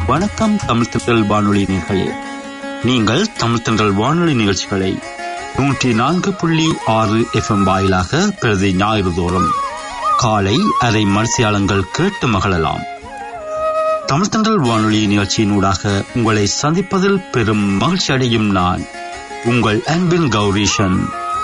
வணக்கம் தமிழ் திண்டல் வானொலி நேர்களே நீங்கள் தமிழ் திண்டல் வானொலி நிகழ்ச்சிகளை நூற்றி நான்கு புள்ளி ஆறு எஃப்எம் வாயிலாக பிரதி ஞாயிறு தோறும் காலை அரை மனசியாளங்கள் கேட்டு மகளலாம் தமிழ் திண்டல் வானொலி நிகழ்ச்சியினூடாக உங்களை சந்திப்பதில் பெரும் மகிழ்ச்சி அடையும் நான் உங்கள் அன்பின் கௌரீஷன்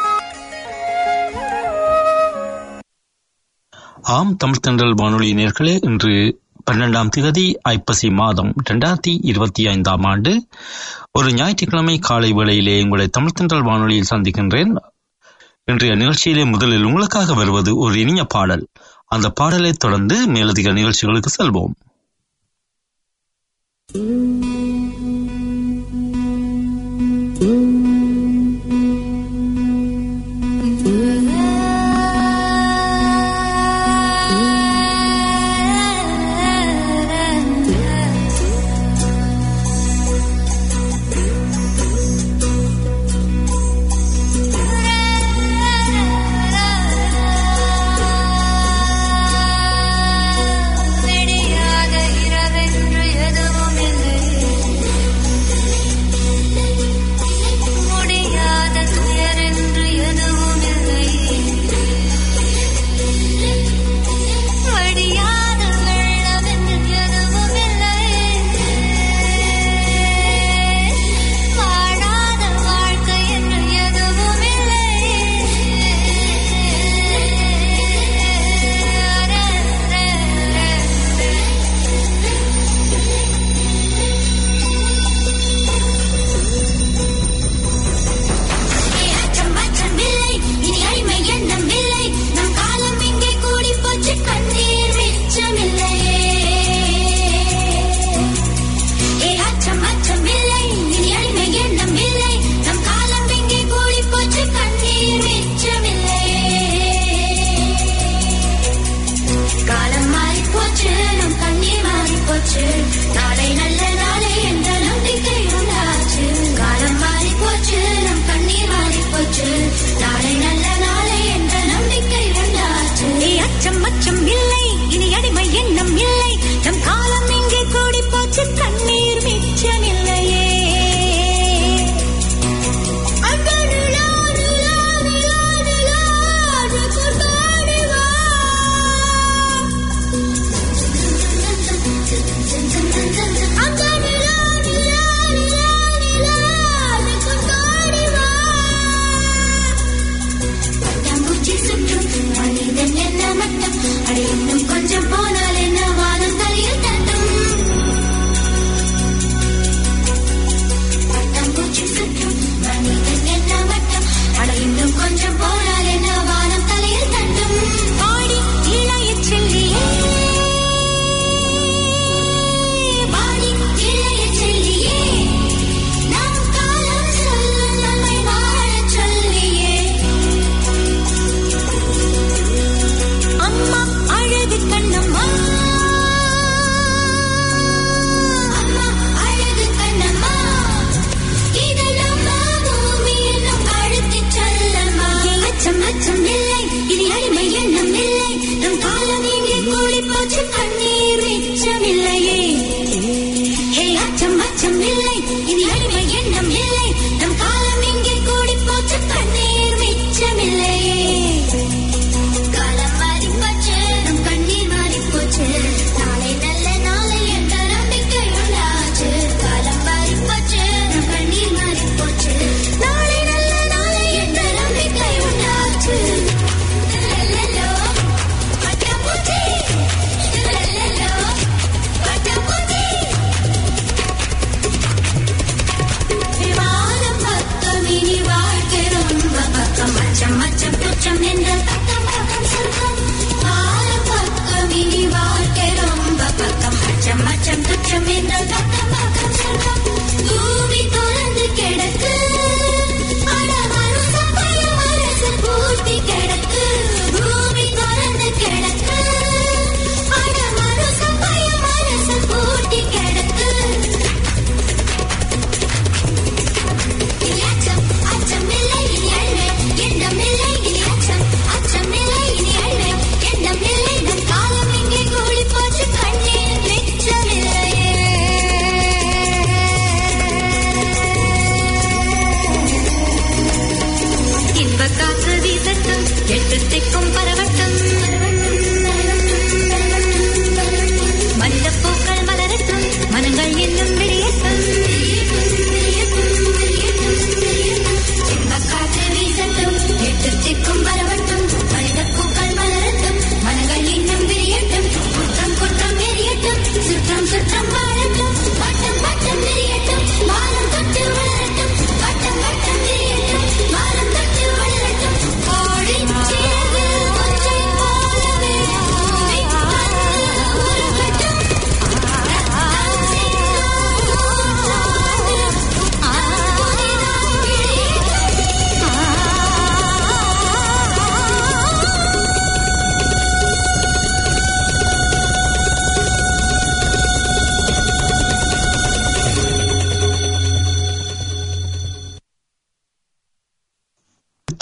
ஆம் தமிழ் தென்றல் வானொலி நேர்களே இன்று பன்னெண்டாம் திகதி ஐப்பசி மாதம் இரண்டாயிரத்தி இருபத்தி ஐந்தாம் ஆண்டு ஒரு ஞாயிற்றுக்கிழமை காலை வேளையிலே உங்களை தமிழ் தென்றல் வானொலியில் சந்திக்கின்றேன் இன்றைய நிகழ்ச்சியிலே முதலில் உங்களுக்காக வருவது ஒரு இனிய பாடல் அந்த பாடலை தொடர்ந்து மேலதிக நிகழ்ச்சிகளுக்கு செல்வோம் விடியாத இரவென்று எதுவும் இல்லை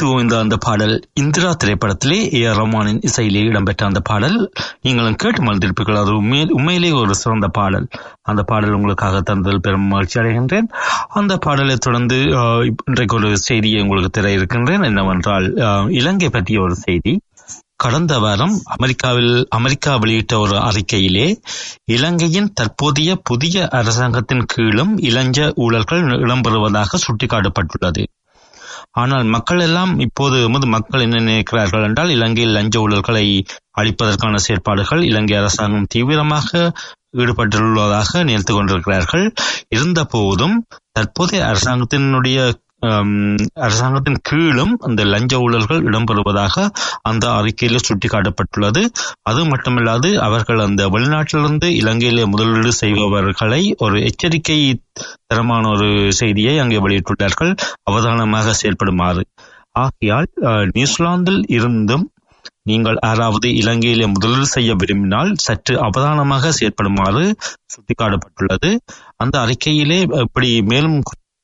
மனத்து ஓய்ந்த அந்த பாடல் இந்திரா திரைப்படத்திலே ஏ ஆர் ரஹ்மானின் இசையிலே இடம்பெற்ற அந்த பாடல் நீங்களும் கேட்டு மறந்திருப்பீர்கள் அது உண்மையில் உண்மையிலேயே ஒரு சிறந்த பாடல் அந்த பாடல் உங்களுக்காக தந்ததில் பெரும் மகிழ்ச்சி அடைகின்றேன் அந்த பாடலை தொடர்ந்து ஆஹ், இன்றைக்கு ஒரு செய்தியை உங்களுக்கு திர இருக்கின்றேன் என்னவென்றால் ஆஹ், இலங்கை பற்றிய ஒரு செய்தி கடந்த வாரம் அமெரிக்காவில் அமெரிக்கா வெளியிட்ட ஒரு அறிக்கையிலே இலங்கையின் தற்போதைய புதிய அரசாங்கத்தின் கீழும் இளஞ்ச ஊழல்கள் இடம்பெறுவதாக சுட்டிக்காட்டப்பட்டுள்ளது ஆனால் மக்கள் எல்லாம் இப்போது எமது மக்கள் என்ன நினைக்கிறார்கள் என்றால் இலங்கையில் லஞ்ச ஊழல்களை அழிப்பதற்கான செயற்பாடுகள் இலங்கை அரசாங்கம் தீவிரமாக ஈடுபட்டுள்ளதாக நினைத்துக் கொண்டிருக்கிறார்கள் இருந்த போதும் தற்போதைய அரசாங்கத்தினுடைய ஆம், அரசாங்கத்தின் கீழும் அந்த லஞ்ச ஊழல்கள் இடம்பெறுவதாக அந்த அறிக்கையில் சுட்டிக்காட்டப்பட்டுள்ளது அது மட்டுமல்லாது அவர்கள் அந்த வெளிநாட்டிலிருந்து இலங்கையிலே முதலீடு செய்பவர்களை ஒரு எச்சரிக்கை தரமான ஒரு செய்தியை அங்கே வெளியிட்டுள்ளார்கள் அவதானமாக செயல்படுமாறு ஆகையால் அஹ், நியூசிலாந்தில் இருந்தும் நீங்கள் யாராவது இலங்கையிலே முதலீடு செய்ய விரும்பினால் சற்று அவதானமாக செயற்படுமாறு சுட்டிக்காட்டப்பட்டுள்ளது அந்த அறிக்கையிலே இப்படி மேலும்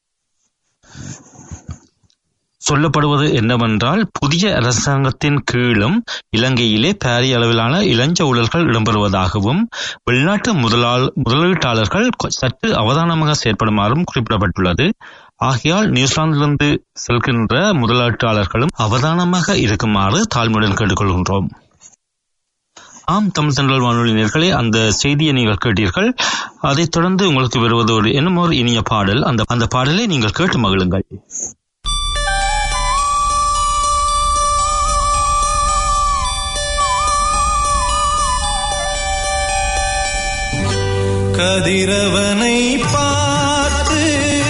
சொல்லப்படுவது என்னவென்றால் புதிய அரசாங்கத்தின் கீழும் இலங்கையிலே பாரிய அளவிலான இளஞ்ச ஊழல்கள் இடம்பெறுவதாகவும் வெளிநாட்டு முதலாள் முதலீட்டாளர்கள் கொ- சற்று அவதானமாக செயற்படுமாறும் குறிப்பிடப்பட்டுள்ளது ஆகையால் நியூசிலாந்திலிருந்து செல்கின்ற முதலீட்டாளர்களும் அவதானமாக இருக்குமாறு தாழ்மையுடன் கேட்டுக்கொள்கின்றோம் ஆம் தமிழ் தென்றல் வானொலி நேர்களே அந்த செய்தியை நீங்கள் கேட்டீர்கள் அதைத் தொடர்ந்து உங்களுக்கு வருவது ஒரு என்னும் ஒரு இனிய பாடல் அந்த அந்த பாடலை நீங்கள் கேட்டு மகிழுங்கள் கதிரவனை பார்த்து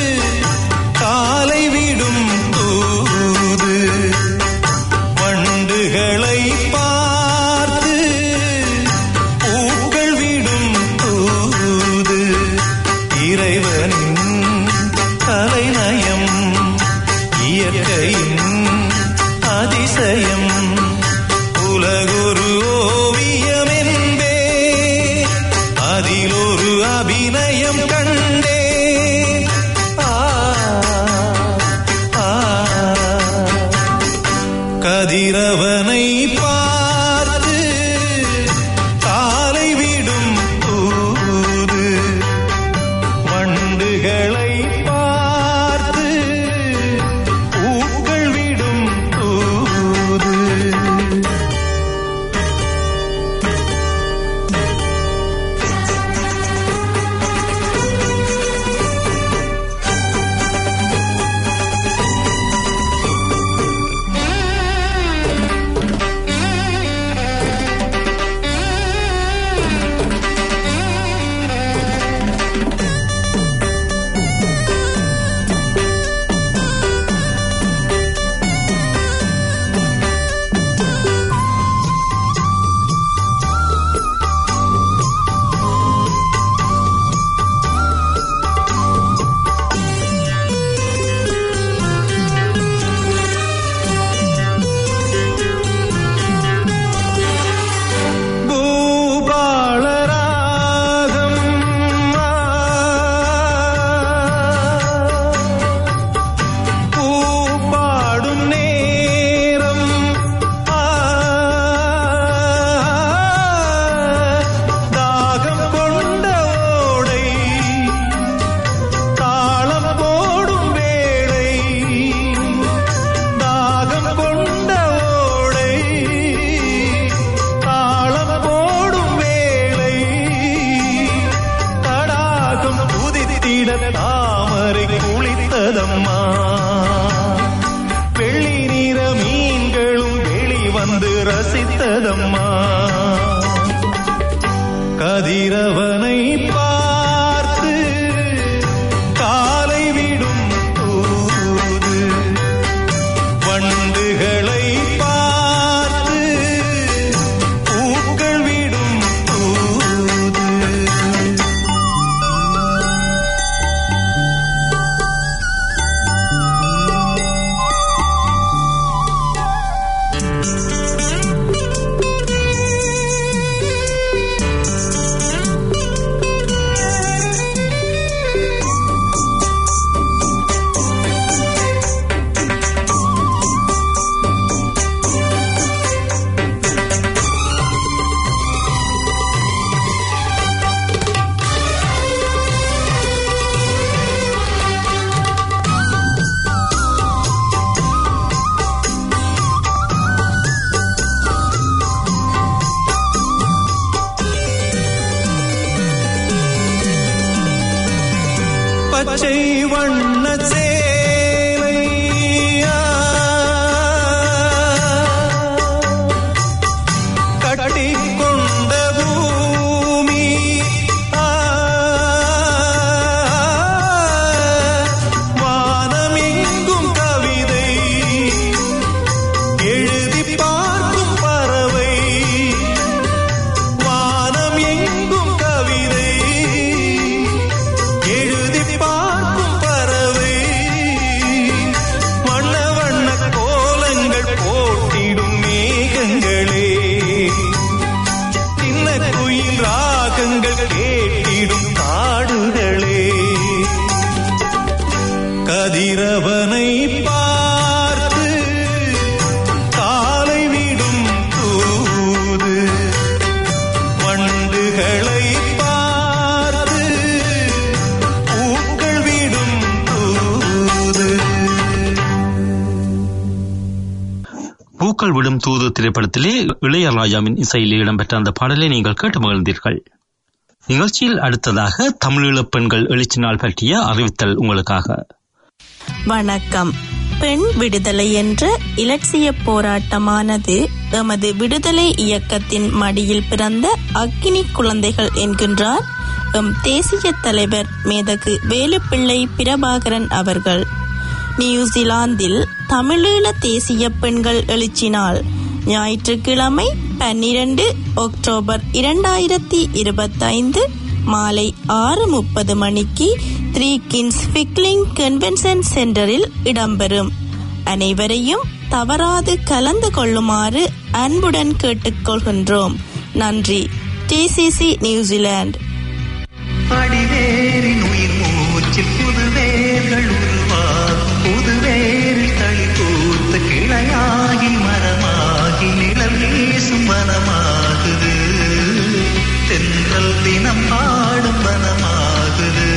காலை விடும் தூது வண்டுகளை பார்த்து பூக்கள் விடும் தூது இறைவனின் கலைநயம் இயற்கையின் அதிசயம் உலகொரு ஓவியம் என்பே அதில் ஒரு அபிநயம் கண்டே ஆ, ஆ. கதிரவனை பார்த்து காலை விடும் தூது வண்டுகளை பார்த்து பூக்கள் விடும் தூது பூபாளராகம் பூப்பாடும் நேரம் தாகம் கொண்ட ஓடை தாளம் போடும் வேளை தாகம் கொண்ட ஓடை தாளம் போடும் வேளை தடாகம் புதித்திட தாமரை குளித்ததம்மா வெள்ளி நிற மீன்களும் வெளிவந்து ரசித்ததம்மா கதிரவனை பார்த்து காலை விடும் தூது வண்டுகளை பார்த்து பூக்கள் விடும் தூது பச்சை வண்ண சேலை கட்டிக்கொண்ட பூமி ஆ, வானமெங்கும் கவிதை எழுதி பார்க்கும் பறவை வானம் எங்கும் கவிதை எழுதி பார்க்கும் பறவை வண்ண வண்ண கோலங்கள் போட்டிடும் மேகங்களே சின்ன குயில் ராகங்கள் கேட்டிடும் காடுகளே கதிரவனை பார்த்து காலை விடும் தூது வண்டுகளை பார்த்து பூக்கள் விடும் தூது பூக்கள் விடும் தூது திரைப்படத்திலே இளையராஜாவின் இசையில் இடம்பெற்ற அந்த பாடலை நீங்கள் கேட்டு மகிழ்ந்தீர்கள் நிகழ்ச்சியில் அடுத்ததாக தமிழீழப் பெண்கள் எழுச்சி நாள் பற்றிய அறிவித்தல் உங்களுக்காக வணக்கம் பெண் விடுதலை என்ற இலட்சிய போராட்டமானது எமது விடுதலை இயக்கத்தின் மடியில் பிறந்த அக்கினி குழந்தைகள் என்கின்றார் எம் தேசிய தலைவர் மேதகு வேலுப்பிள்ளை பிரபாகரன் அவர்கள் நியூசிலாந்தில் தமிழீழ தேசிய பெண்கள் எழுச்சி நாள் ஞாயிற்றுக்கிழமை பன்னிரண்டு அக்டோபர் இரண்டாயிரத்தி இருபத்தைந்து மாலை ஆறு முப்பது மணிக்கு த்ரீ கின்ஸ் பிக்லிங் கன்வென்ஷன் சென்டரில் இடம்பெறும் அனைவரையும் தவறாது கலந்து கொள்ளுமாறு அன்புடன் கேட்டுக்கொள்கின்றோம் நன்றி டிசிசி நியூசிலாந்து அடிவேரின் உயிர் மூச்சில் புதுவேர்கள் உருவாகும் புதுவேரில் தளி பூத்த கிளையாகி மரமாகி நிழல் வீசும் வனமாகுது தென்றல் தினம் பாடும் வனமாகுது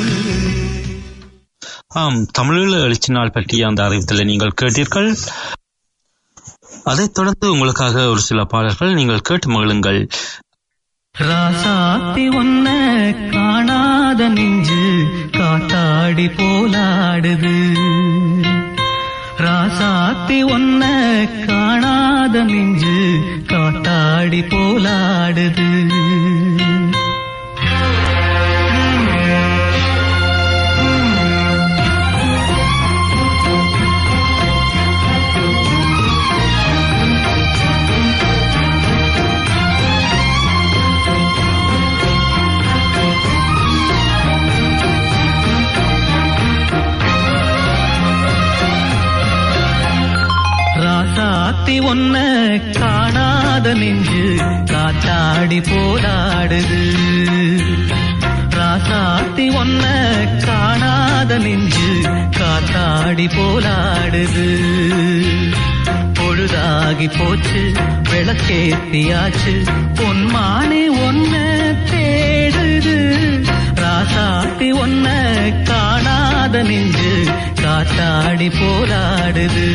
ஆம் தமிழீழ எழுச்சி நாள் பற்றிய அந்த அறிவித்தலை நீங்கள் கேட்டீர்கள் அதைத் தொடர்ந்து உங்களுக்காக ஒரு சில பாடல்கள் நீங்கள் கேட்டு மகிழுங்கள் ராசாத்தி ஒன்ன காணாத நெஞ்சு காத்தாடி போலாடுது ராசாத்தி ஒன்ன காணாத நெஞ்சு காத்தாடி போலாடுது ராசாத்தி ஒன்ன காணாத நெஞ்சு காத்தாடி போராடுது ராசாத்தி ஒன்ன காணாத நெஞ்சு காத்தாடி போராடுது பொழுதாகி போச்சு விளக்கேத்தியாச்சு பொன்மானே ஒன்ன தேடுது ராசாத்தி ஒன்ன காணாத நெஞ்சு காத்தாடி போராடுது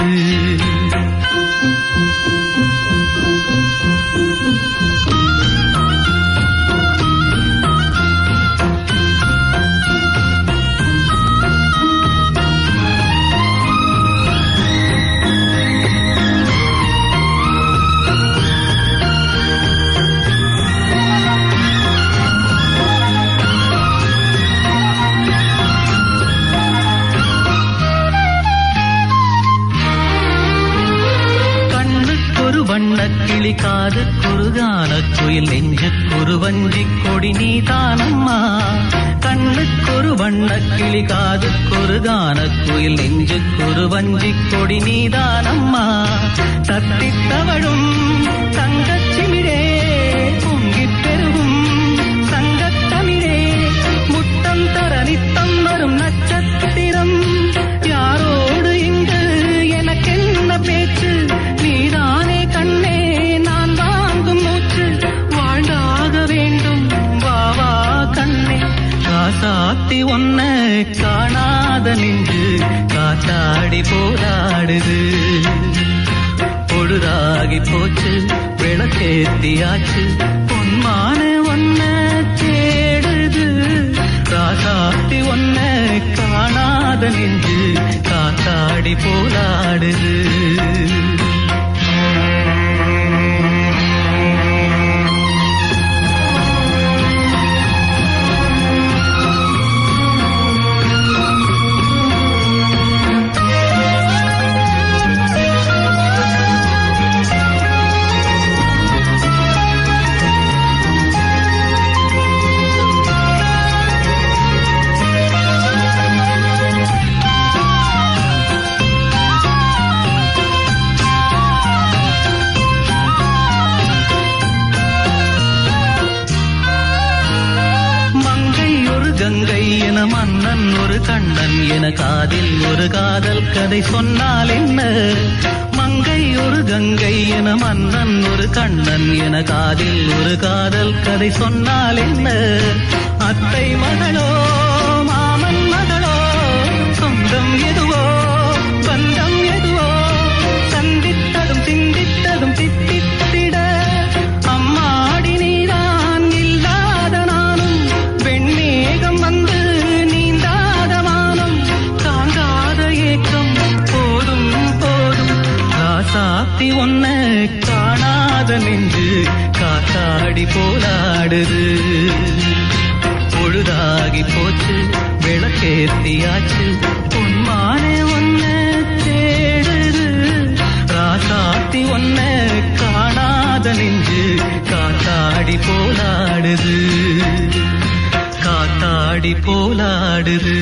கண்ணுக்கொரு வண்ணக் கிளி காதுக்கொரு கானக் குயில் நெஞ்சுக்கொரு வஞ்சிக் கொடி நீதானம்மா கண்ணுக்கொரு வண்ணக் கிளி காதுக்கொரு கானக் குயில் நெஞ்சுக்கொரு வஞ்சிக் கொடி நீதானம்மா தத்தித் தவழும் தங்கச்சிமிழே பொங்கிப் பெருகும் சங்கத்தமிழே முத்தம் தர நித்தம் வரும் நட்சத்திரம் யாரோடு இங்கு எனக்கென்ன பேச்சு நீதானே கண்ணே நான் வாங்கும் மூச்சு வாழ்ந்தாக வேண்டும் வா வா கண்ணே காசாத்தி ஒன்ன காணாத நின்று காத்தாடி போராடுது பொழுதாகி போச்சு விளக்கேத்தியாச்சு பொன்மான ஒன்ன தேடுது ராசாத்தி ஒன்ன கங்கை என மன்னன் ஒரு கண்ணன் என காதில் ஒரு காதல் கதை சொன்னால் என்ன மங்கை ஒரு கங்கை என மன்னன் ஒரு கண்ணன் என காதில் ஒரு காதல் கதை சொன்னால் என்ன அத்தை மகளோ மாமன் மகளோ சொந்தம் எதுவோ பந்தம் எதுவோ சந்தித்ததும் சிந்தித்ததும் தித்தித்திட அம்மாடி நீதான் இல்லாத நானும் வெண்மேகம் வந்து நீந்தாத வானம் தாங்காத ஏக்கம் போதும் போதும் ராசாத்தி ஒன்ன காணாத நெஞ்சு காத்தாடி போலாடுது பொழுதாகி போச்சு விளக்கேத்தியாச்சு பொன்மானே ஒன்ன தேடுது ராசாத்தி ஒன்ன காணாத நெஞ்சு காத்தாடி போலாடுது காத்தாடி போலாடுது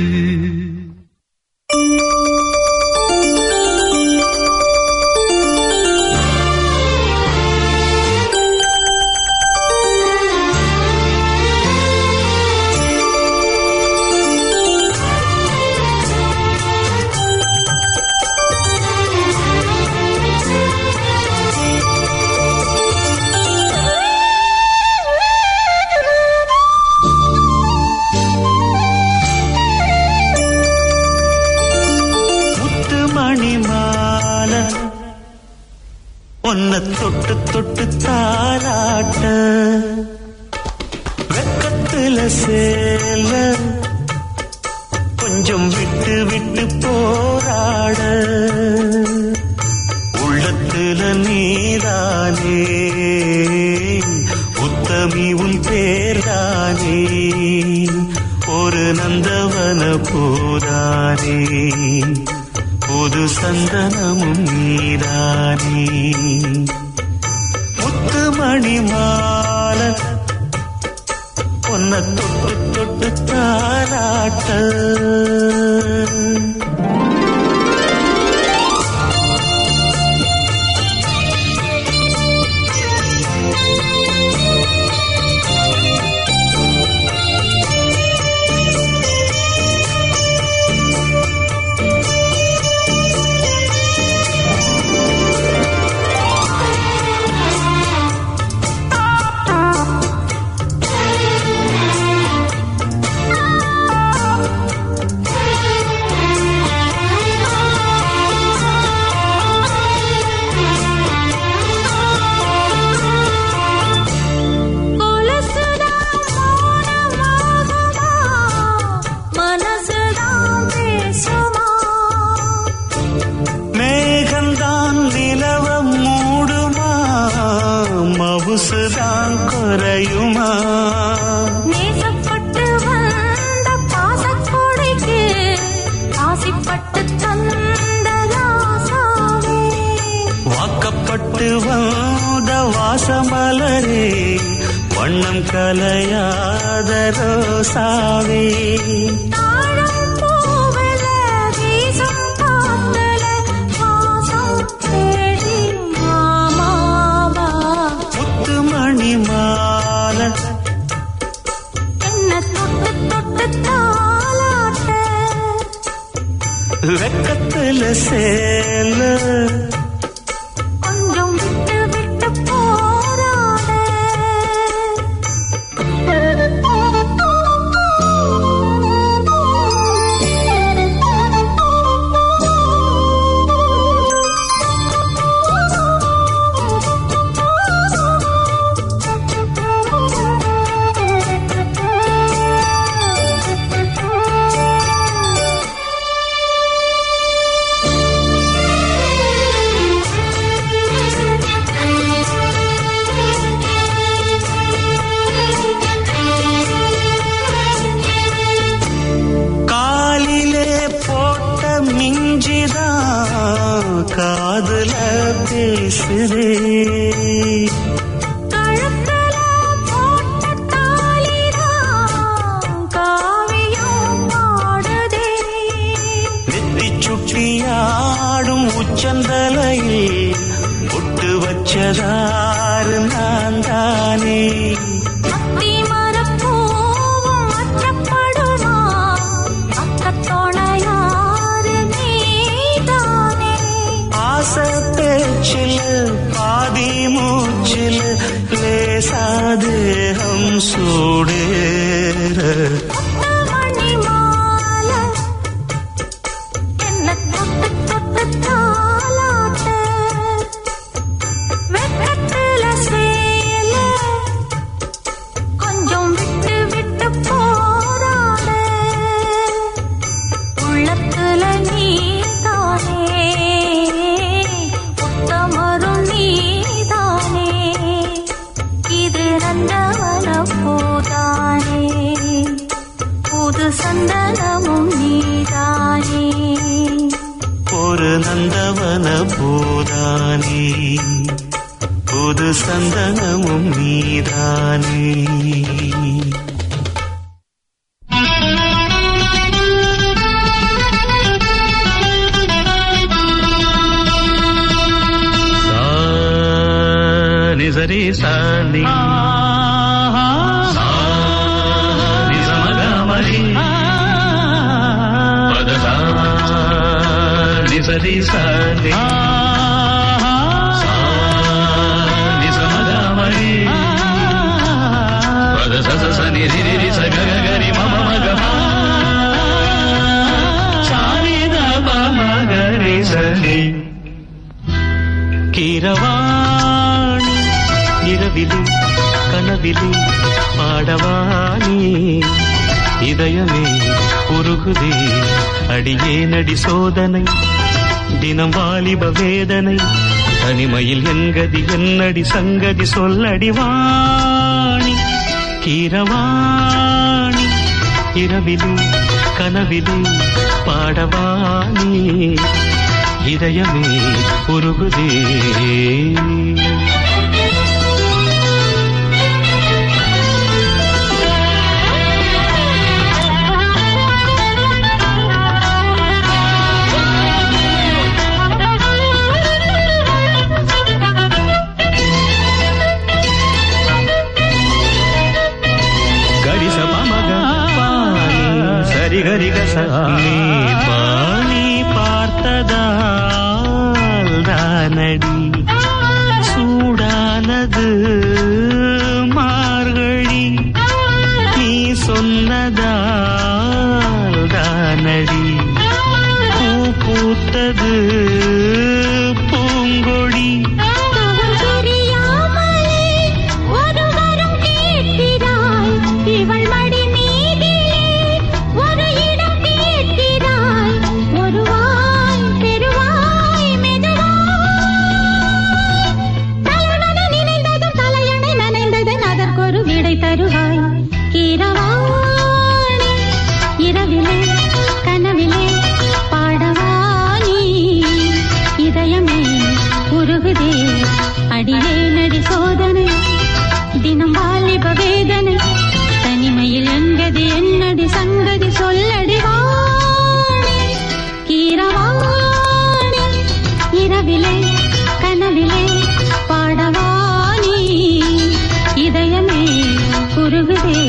முத்து மணி மால உன்னை தொட்டு தொட்டு தாராட்ட வெக்கத்துல சேல கொஞ்சம் விட்டு விட்டு போராட உள்ளத்துல நீதானே உத்தமி உன் பேர்தானே ஒரு நந்தவன போதானே புது சந்தனமும் நீதானே முத்துமணி மால பொன்ன தொட்டு தொட்டு தாராட்ட கொலுசுதான் மௌனமாகுமா? மனசுதான் பேசுமா? மேகந்தான் நிலவ மூடுமா மவுசுதான் குறையுமா நேசப்பட்டு வந்த பாசக்கொடைக்கு ஆசைப்பட்டு தந்த ராசாவே. வாக்கப்பட்டு வந்த வாசமலரே வண்ணம் கலையாத ரோசாவே தாழம் பூவுல வீசும் காத்துல வாசம் தேடி மாமாவா. முத்துமணி மால என்ன தொட்டு தொட்டு தாலாட்ட வெக்கத்துல சேல கொஞ்சம் விட்டு விட்டு போராட காலிலே போட்ட மிஞ்சிதான் காதுல பேசுதே கழுத்துல போட்ட தாலிதான் காவியம் பாடுதே நெத்தி சுட்டியாடும் உச்சந்தலையில் ஒட்டு வச்சதாறு நான் தானே அத்தி மரப்பூவும் மற்ற சூடேற மணி மாலை என்ன தொட்டு தொட்டு தாலாட்ட வெக்கத்துல சேல கொஞ்சம் விட்டு விட்டு போராட உள்ளத்துல நீதானே உத்தமரும் நீதானே இது நந்தவன போதானே புது சந்தனமும் நீதானே ஒரு நந்தவன பூதானே புது சந்தனமும் நீதானே నిజరి సాని నిజమగమరి పద నిజరి సాని నిజమగమరి పద సస సని రి రి స గ గ గ రి మ మ మ గ మ సాని ద ప మ గ రి స ని கீரவாணி இரவிலே கனவிலே பாடவானி இதயமே உருகுதே அடியே நடி சோதனை தினம் வாலிப வேதனை தனிமையில் என்கதி என்னடி சங்கதி சொல்லடி வாணி கீரவாணி இரவிலே கனவிலே பாடவானி இதயமே உருகுதே கரிச பமக பாணி சரி கரி கச நீ பாணி பார்த்ததால் தானடி சூடானது மார்கழி நீ சொன்னதால் தானடி பூ பூத்தது பூங்கொடி தெரியாமலே ஒரு வரம் கேட்கிறாய் இவள் மடி மீதிலே ஒரு இடம் கேட்கிறாய் ஒரு வாய் பெருவாய் மெதுவாய் தலைவன நினைந்ததும் தலையணை நனைந்ததன் அதற்கொரு விடை தருவாய் கீரவாணி இரவிலே கனவிலே பாடவாணி இதயமே உருகுதே அடியே நடி சோதனை தினம் வாலிப வேதனை தனிமையில் எங்கதி என்னடி சங்கதி சொல்லடி வாணி கீரவாணி இரவிலே கனவிலே பாடவாணி இதயமே உருகுதே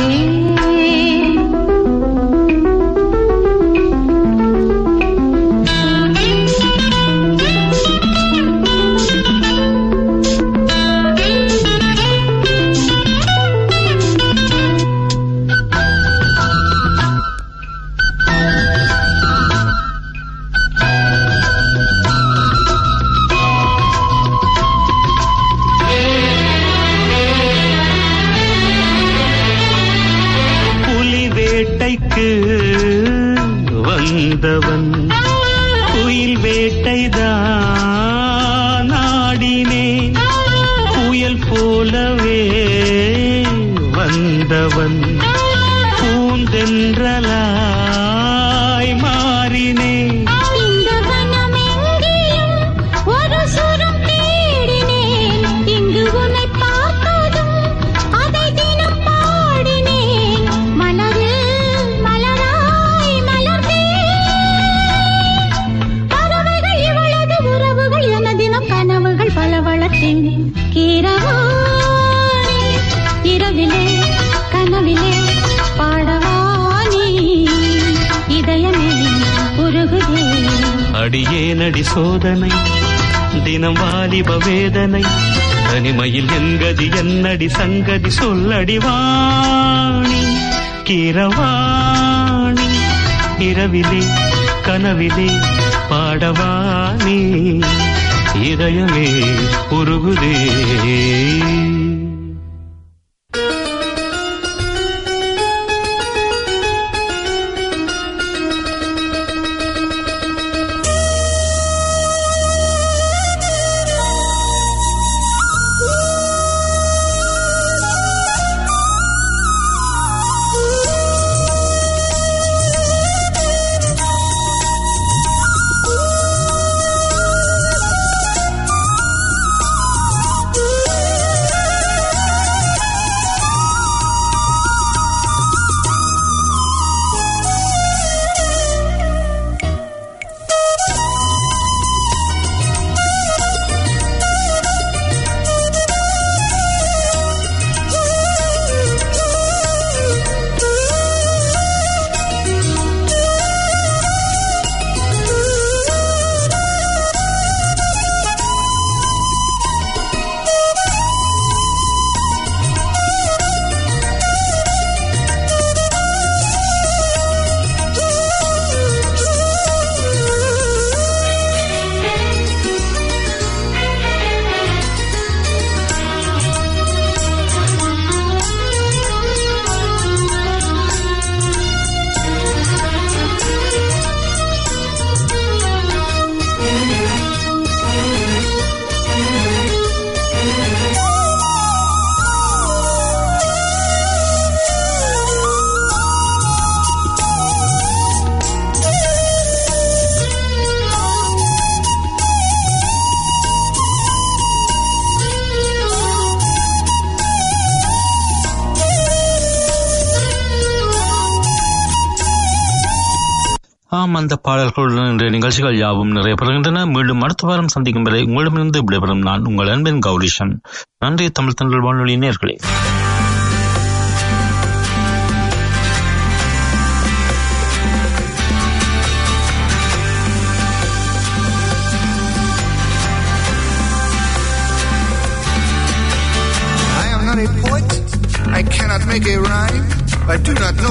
புலி வேட்டைக்கு வந்தவன் குயில் வேட்டைதான் ஆடினேன் புயல் போலவே வந்தவன் பூந்தென்றலாய் மாறினேன் இந்த வனமெங்கிலும் ஒரு சுரம் தேடினேன் இங்கு உன்னை பார்த்ததும் அதை தினம் பாடினேன் மலரில் மலராய் மலர்ந்தேன் பறவைகள் இவளது உறவுகள் என தினம் கனவுகள் பல வளர்த்தேன் கீரவாணி இரவிலே கனவிலே பாடவானி இதயமே உருகுதே அடியே நடி சோதனை தினம் வாலிப வேதனை தனிமையில் என்கதி என்னடி சங்கதி சொல்லடி வாணி கிரவாணி இரவிலே கனவிலே பாடவாணி இதயமே உருகுதே ஆம் அந்த பாடல்களுடன் இன்றைய நிகழ்ச்சிகள் யாவும் நிறைவேறுகின்றன மீண்டும் அடுத்த வாரம் சந்திக்கும் வரை உங்களிடமிருந்து விடைபெறும் நான் உங்கள் அன்பின் கௌரிஷன் நன்றி தமிழ் தங்கள் வானொலி நேர்களே I am not a poet. I cannot make a rhyme. I do not know